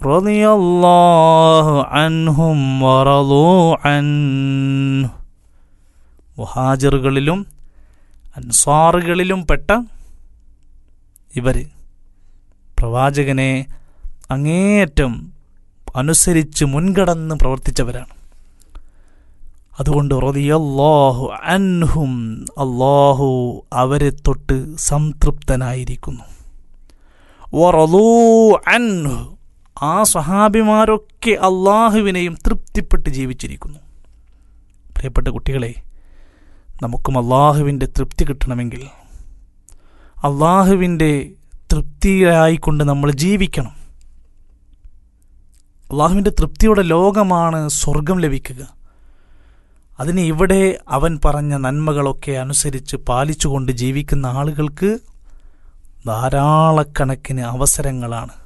റളിയല്ലാഹു അൻഹും വറളൂ അൻഹു മുഹാജിറുകളിലും അൻസാറുകളിലും പെട്ട ഇവർ പ്രവാചകനെ അങ്ങേയറ്റം അനുസരിച്ച് മുൻകടന്ന് പ്രവർത്തിച്ചവരാണ് അതുകൊണ്ട് റളിയല്ലാഹു അൻഹും അള്ളാഹു അവരെ തൊട്ട് സംതൃപ്തനായിരിക്കുന്നു വറളൂ അൻഹു ആ സ്വഹാബിമാരൊക്കെ അള്ളാഹുവിനെയും തൃപ്തിപ്പെട്ട് ജീവിച്ചിരിക്കുന്നു പ്രിയപ്പെട്ട കുട്ടികളെ നമുക്കും അള്ളാഹുവിൻ്റെ തൃപ്തി കിട്ടണമെങ്കിൽ അള്ളാഹുവിൻ്റെ തൃപ്തിയായിക്കൊണ്ട് നമ്മൾ ജീവിക്കണം അള്ളാഹുവിൻ്റെ തൃപ്തിയുടെ ലോകമാണ് സ്വർഗം ലഭിക്കുക അതിന് ഇവിടെ അവൻ പറഞ്ഞ നന്മകളൊക്കെ അനുസരിച്ച് പാലിച്ചുകൊണ്ട് ജീവിക്കുന്ന ആളുകൾക്ക് ധാരാളക്കണക്കിന് അവസരങ്ങളാണ്